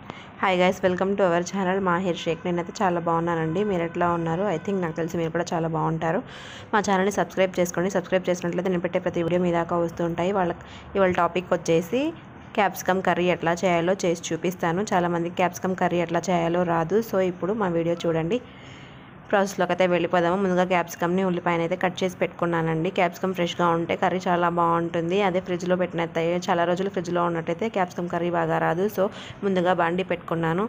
hi guys welcome to our channel Mahir Shaikh నేనైతే చాలా బాగున్నానండి మీరు ఎట్లా ఉన్నారు ఐ థింక్ నాకు తెలిసి మీరు కూడా చాలా బాగుంటారు మా ఛానల్ని సబ్స్క్రైబ్ చేసుకోండి సబ్స్క్రైబ్ చేసినట్లయితే నేను పెట్టే ప్రతి వీడియో మీ దాకా వస్తూ ఉంటాయి వాళ్ళ ఇవాళ టాపిక్ వచ్చేసి క్యాప్సికమ్ కర్రీ ఎట్లా చేయాలో చేసి చూపిస్తాను చాలామందికి క్యాప్సికమ్ కర్రీ ఎట్లా చేయాలో రాదు సో ఇప్పుడు మా వీడియో చూడండి ప్రాసెస్లోకి అయితే వెళ్ళిపోదాము ముందుగా క్యాప్సికమ్ని ఉల్లిపాయన అయితే కట్ చేసి పెట్టుకున్నానండి క్యాప్సికమ్ ఫ్రెష్గా ఉంటే కర్రీ చాలా బాగుంటుంది అదే ఫ్రిడ్జ్లో పెట్టినట్టు చాలా రోజులు ఫ్రిడ్జ్లో ఉన్నట్టయితే క్యాప్సికమ్ కర్రీ బాగా రాదు సో ముందుగా బాండి పెట్టుకున్నాను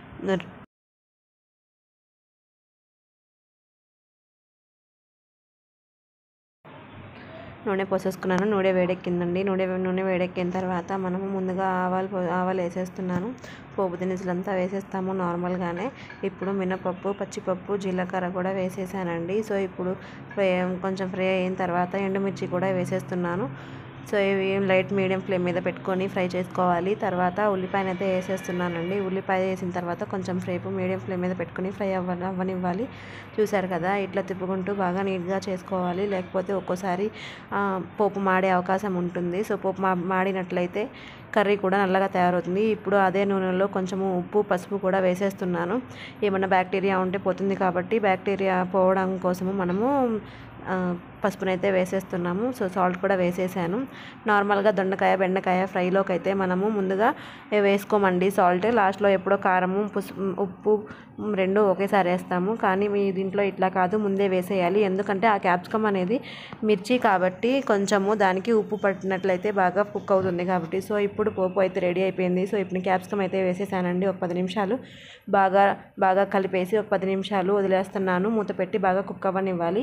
నూనె పోసేసుకున్నాను నూనె వేడెక్కిందండి నూనె నూనె వేడెక్కిన తర్వాత మనము ముందుగా ఆవాలు పో- ఆవాలు వేసేస్తున్నాను పోపు దినుసులంతా వేసేస్తాము నార్మల్గానే ఇప్పుడు మినపప్పు పచ్చిపప్పు జీలకర్ర కూడా వేసేసానండి సో ఇప్పుడు ఫ్రై కొంచెం ఫ్రై అయిన తర్వాత ఎండుమిర్చి కూడా వేసేస్తున్నాను సో ఇవి లైట్ మీడియం ఫ్లేమ్ మీద పెట్టుకొని ఫ్రై చేసుకోవాలి తర్వాత ఉల్లిపాయన అయితే వేసేస్తున్నానండి ఉల్లిపాయ వేసిన తర్వాత కొంచెం ఫ్రేపు మీడియం ఫ్లేమ్ మీద పెట్టుకొని ఫ్రై అవ్వ అవ్వనివ్వాలి చూసారు కదా ఇట్లా తిప్పుకుంటూ బాగా నీట్గా చేసుకోవాలి లేకపోతే ఒక్కోసారి ఆ, పోపు మాడే అవకాశం ఉంటుంది సో పోపు మా మాడినట్లయితే కర్రీ కూడా నల్లగా తయారవుతుంది ఇప్పుడు అదే నూనెలో కొంచెము ఉప్పు పసుపు కూడా వేసేస్తున్నాను ఏమన్నా బ్యాక్టీరియా ఉంటే పోతుంది కాబట్టి బ్యాక్టీరియా పోవడం కోసము మనము ఆ, పసుపునైతే వేసేస్తున్నాము సో సాల్ట్ కూడా వేసేసాను నార్మల్గా దొండకాయ బెండకాయ ఫ్రైలోకి అయితే మనము ముందుగా ఏ వేసుకోమండి సాల్ట్ లాస్ట్లో ఎప్పుడో కారము పుసు ఉప్పు రెండు ఒకేసారి వేస్తాము కానీ మీ దీంట్లో ఇట్లా కాదు ముందే వేసేయాలి ఎందుకంటే ఆ క్యాప్సికమ్ అనేది మిర్చి కాబట్టి కొంచెము దానికి ఉప్పు పట్టినట్లయితే బాగా కుక్ అవుతుంది కాబట్టి సో ఇప్పుడు పోపు అయితే రెడీ అయిపోయింది సో ఇప్పుడు క్యాప్సికమ్ అయితే వేసేసానండి ఒక పది నిమిషాలు బాగా బాగా కలిపేసి ఒక పది నిమిషాలు వదిలేస్తున్నాను మూత పెట్టి బాగా కుక్ అవ్వనివ్వాలి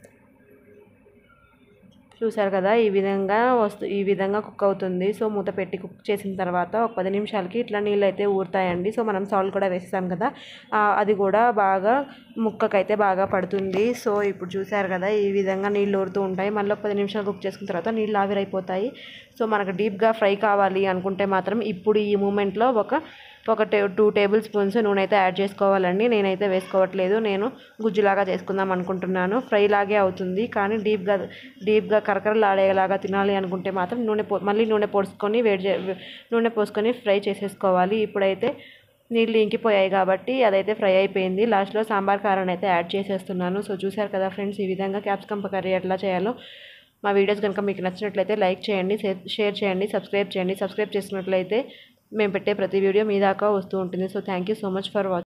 చూసారు కదా ఈ విధంగా వస్తు ఈ విధంగా కుక్ అవుతుంది సో మూత పెట్టి కుక్ చేసిన తర్వాత ఒక పది నిమిషాలకి ఇట్లా నీళ్ళు అయితే ఊరుతాయండి సో మనం సాల్ట్ కూడా వేసేసాం కదా ఆ, అది కూడా బాగా ముక్కకైతే బాగా పడుతుంది సో ఇప్పుడు చూసారు కదా ఈ విధంగా నీళ్ళు ఊరుతూ ఉంటాయి మళ్ళీ ఒక పది నిమిషాలు కుక్ చేసుకున్న తర్వాత నీళ్ళు ఆవిరైపోతాయి సో మనకు డీప్గా ఫ్రై కావాలి అనుకుంటే మాత్రం ఇప్పుడు ఈ మూమెంట్లో ఒక ఒక టే టూ టేబుల్ స్పూన్స్ నూనె అయితే యాడ్ చేసుకోవాలండి నేనైతే వేసుకోవట్లేదు నేను గుజ్జులాగా చేసుకుందాం అనుకుంటున్నాను ఫ్రై లాగే అవుతుంది కానీ డీప్గా డీప్గా కరకరలాడేలాగా తినాలి అనుకుంటే మాత్రం నూనె పో మళ్ళీ నూనె పోసుకొని వేడి చే- నూనె పోసుకొని ఫ్రై చేసేసుకోవాలి ఇప్పుడైతే నీళ్ళు ఇంకిపోయాయి కాబట్టి అదైతే ఫ్రై అయిపోయింది లాస్ట్లో సాంబార్ కారం అయితే యాడ్ చేసేస్తున్నాను సో చూసారు కదా ఫ్రెండ్స్ ఈ విధంగా క్యాప్సికమ్ కర్రీ ఎట్లా చేయాలో మా వీడియోస్ కనుక మీకు నచ్చినట్లయితే లైక్ చేయండి షేర్- షేర్ చేయండి సబ్స్క్రైబ్ చేయండి సబ్స్క్రైబ్ చేసినట్లయితే మేము పెట్టే ప్రతి వీడియో మీ దాకా వస్తూ ఉంటుంది so thank you so much for watching